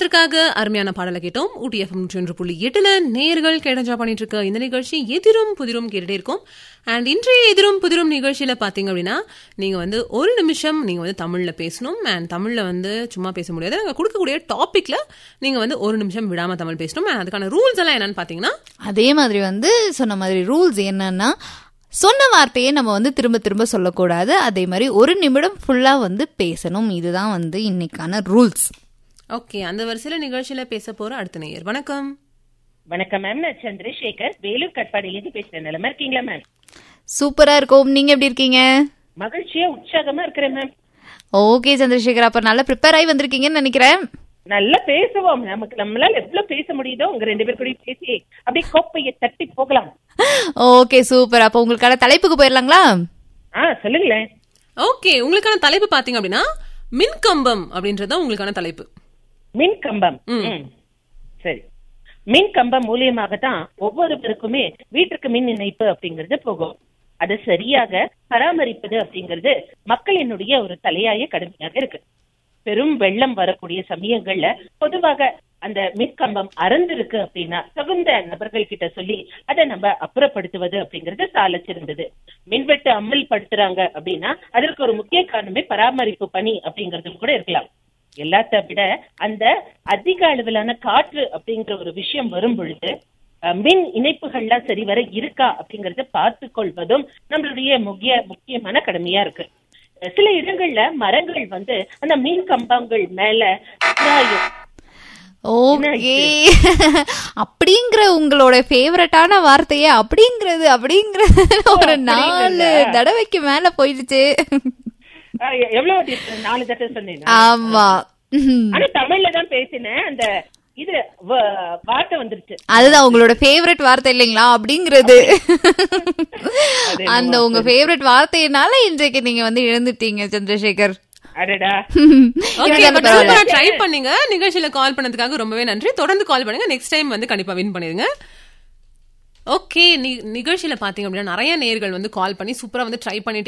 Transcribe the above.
திரைப்படத்திற்காக அருமையான பாடலை கேட்டோம் ஊட்டி எஃப்எம் நூற்றி ஒன்று புள்ளி எட்டுல நேர்கள் கேடஞ்சா பண்ணிட்டு இருக்க இந்த நிகழ்ச்சி எதிரும் புதிரும் கேட்டுட்டே இருக்கும் அண்ட் இன்றைய எதிரும் புதிரும் நிகழ்ச்சியில பாத்தீங்க அப்படின்னா நீங்க வந்து ஒரு நிமிஷம் நீங்க வந்து தமிழ்ல பேசணும் அண்ட் தமிழ்ல வந்து சும்மா பேச முடியாது நாங்க கொடுக்கக்கூடிய டாபிக்ல நீங்க வந்து ஒரு நிமிஷம் விடாம தமிழ் பேசணும் and அதுக்கான ரூல்ஸ் எல்லாம் என்னன்னு பாத்தீங்கன்னா அதே மாதிரி வந்து சொன்ன மாதிரி ரூல்ஸ் என்னன்னா சொன்ன வார்த்தையை நம்ம வந்து திரும்ப திரும்ப சொல்லக்கூடாது அதே மாதிரி ஒரு நிமிடம் ஃபுல்லா வந்து பேசணும் இதுதான் வந்து இன்னைக்கான ரூல்ஸ் ஓகே அந்த வரிசையில நிகழ்ச்சியில பேச போற அடுத்த நேயர் வணக்கம் வணக்கம் மேம் நான் சந்திரசேகர் வேலூர் கட்பாடியிலிருந்து பேசுறேன் நிலமா இருக்கீங்களா மேம் சூப்பரா இருக்கும் நீங்க எப்படி இருக்கீங்க மகிழ்ச்சியா உற்சாகமா இருக்கிறேன் மேம் ஓகே சந்திரசேகர் அப்ப நல்லா ப்ரிப்பேர் ஆகி வந்திருக்கீங்கன்னு நினைக்கிறேன் நல்லா பேசுவோம் நமக்கு நம்மளால எவ்வளவு பேச முடியுதோ உங்க ரெண்டு பேர் கூட பேசி அப்படியே கோப்பையை தட்டி போகலாம் ஓகே சூப்பர் அப்ப உங்களுக்கான தலைப்புக்கு போயிடலாங்களா ஆ சொல்லுங்களேன் ஓகே உங்களுக்கான தலைப்பு பாத்தீங்க அப்படின்னா மின்கம்பம் அப்படின்றது தான் உங்களுக்கான தலைப்பு மின் கம்பம் ம். சரி மின் கம்பம் மூலியமாகத்தான் ஒவ்வொருவருக்குமே வீட்டுக்கு மின் இணைப்பு அப்படிங்கிறது போகும் அதை சரியாக பராமரிப்பது அப்படிங்கிறது மக்களினுடைய ஒரு தலையாய கடமையாக இருக்கு பெரும் வெள்ளம் வரக்கூடிய சமயங்கள்ல பொதுவாக அந்த மின்கம்பம் அறந்திருக்கு அப்படின்னா தகுந்த நபர்கள் கிட்ட சொல்லி அதை நம்ம அப்புறப்படுத்துவது அப்படிங்கிறது சால சிறந்தது மின்வெட்டு அமல்படுத்துறாங்க அப்படின்னா அதற்கு ஒரு முக்கிய காரணமே பராமரிப்பு பணி அப்படிங்கிறது கூட இருக்கலாம் எல்லாத்த விட அந்த அதிக அளவிலான காற்று அப்படிங்கிற ஒரு விஷயம் வரும் பொழுது அஹ், மின் இணைப்புகள்லாம் சரிவர இருக்கா அப்படிங்கறத பார்த்து கொள்வதும் நம்மளுடைய முக்கிய முக்கியமான கடமையா இருக்கு அஹ், சில இடங்கள்ல மரங்கள் வந்து அந்த மின் கம்பங்கள் மேல சாயும். ஓகே அப்படிங்கிற உங்களோட ஃபேவரட்டான வார்த்தையே அப்படிங்கிறது அப்படிங்கிறது ஒரு நாலு தடவைக்கு மேல போயிடுச்சு அஹ், எ- எவ்வளவு different? நாலு தடவை சொன்னேன் ஆமா ம். ஆனா தமிழ்ல தான் பேசினேன் அந்த இது வ- வார்த்தை வந்துருச்சு அதுதான் உங்களோட ஃபேவரட் வார்த்தை இல்லைங்களா அப்படிங்கிறது அந்த உங்க ஃபேவரட் வார்த்தையினால இன்றைக்கு நீங்க வந்து இழந்துட்டீங்க சந்திரசேகர் அடடா ஓகே இருந்தாலும் பரவாயில்ல. ட்ரை பண்ணுங்க நிகழ்ச்சியில கால் பண்ணதுக்காக ரொம்பவே நன்றி தொடர்ந்து கால் பண்ணுங்க நெக்ஸ்ட் டைம் வந்து கண்டிப்பா வின் பண்ணிருங்க ஓகே நிகழ்ச்சியில பாத்தீங்க அப்படின்னா நிறைய நேர்கள் வந்து கால் பண்ணி சூப்பரா வந்து ட்ரை பண்ணிட்டு